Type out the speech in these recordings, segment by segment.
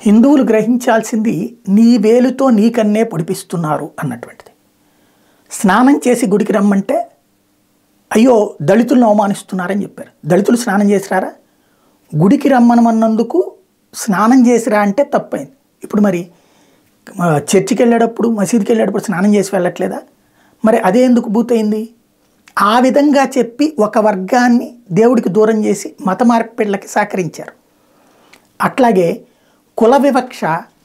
హిందువులు గ్రహించాల్సింది నీ వేలుతో నీకన్నే పొడిపిస్తున్నారు అన్నటువంటిది స్నానం చేసి గుడికి రమ్మంటే అయ్యో దళితులను అవమానిస్తున్నారని చెప్పారు దళితులు స్నానం చేసిరారా గుడికి రమ్మనమన్నందుకు స్నానం చేసిరా అంటే తప్పైంది ఇప్పుడు మరి ఆ, చర్చికి వెళ్ళేటప్పుడు మసీదుకి వెళ్ళేటప్పుడు స్నానం చేసి వెళ్ళట్లేదా మరి అదే ఎందుకు బూతయింది ఆ విధంగా చెప్పి ఒక వర్గాన్ని దేవుడికి దూరం చేసి మత మార్పిళ్ళకి సహకరించారు అట్లాగే కుల వివక్ష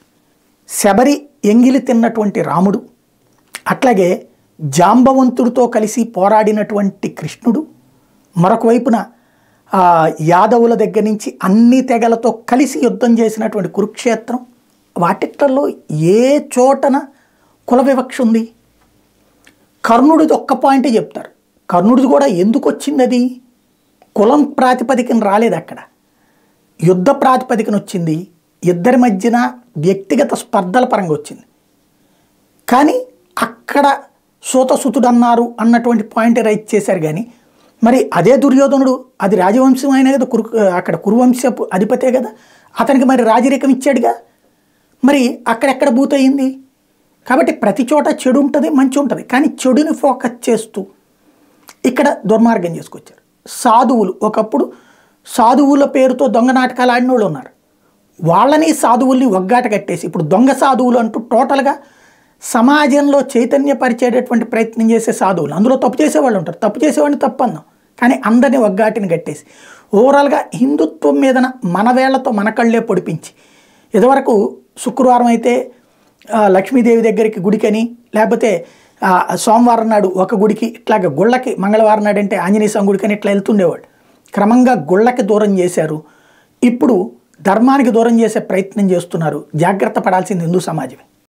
శబరి ఎంగిలి తిన్నటువంటి రాముడు అట్లాగే జాంబవంతుడితో కలిసి పోరాడినటువంటి కృష్ణుడు మరొక వైపున ఆ, యాదవుల దగ్గర నుంచి అన్ని తెగలతో కలిసి యుద్ధం చేసినటువంటి కురుక్షేత్రం వాటిట్లో ఏ చోటన కుల వివక్ష ఉంది కర్ణుడిది ఒక్క పాయింటే చెప్తారు కర్ణుడిది కూడా ఎందుకు వచ్చింది అది కులం ప్రాతిపదికన రాలేదు అక్కడ యుద్ధ ప్రాతిపదికన వచ్చింది ఇద్దరి మధ్యన వ్యక్తిగత స్పర్ధల పరంగా వచ్చింది కానీ అక్కడ సూతసుతుడు అన్నారు అన్నటువంటి పాయింట్ రైట్ చేశారు కానీ మరి అదే దుర్యోధనుడు అది రాజవంశం అయినా కదా కురు అక్కడ కురువంశపు అధిపతే కదా అతనికి మరి రాజరికం ఇచ్చాడుగా మరి అక్కడెక్కడ బూతయింది కాబట్టి ప్రతి చోట చెడు ఉంటుంది మంచి ఉంటుంది కానీ చెడుని ఫోకస్ చేస్తూ ఇక్కడ దుర్మార్గం చేసుకొచ్చారు సాధువులు ఒకప్పుడు సాధువుల పేరుతో దొంగ నాటకాలు ఆడిన వాళ్ళు ఉన్నారు వాళ్ళని సాధువుల్ని ఒగ్గాట కట్టేసి ఇప్పుడు దొంగ సాధువులు అంటూ టోటల్గా సమాజంలో చైతన్యపరిచేటటువంటి ప్రయత్నం చేసే సాధువులు అందులో తప్పు చేసేవాళ్ళు ఉంటారు తప్పు చేసేవాడిని తప్పు అందాం కానీ అందరినీ ఒగ్గాటిని కట్టేసి ఓవరాల్గా హిందుత్వం మీదన మన వేళ్లతో మన కళ్ళే పొడిపించి ఇదివరకు శుక్రవారం అయితే ఆ, లక్ష్మీదేవి దగ్గరికి గుడికని లేకపోతే ఆ, సోమవారం నాడు ఒక గుడికి ఇట్లాగ గుళ్ళకి మంగళవారం నాడు అంటే ఆంజనేయ స్వామి గుడికని ఇట్లా వెళ్తుండేవాడు క్రమంగా గుళ్ళకి దూరం చేశారు ఇప్పుడు ధర్మానికి దూరం చేసే ప్రయత్నం చేస్తున్నారు జాగ్రత్త పడాల్సింది హిందూ సమాజమే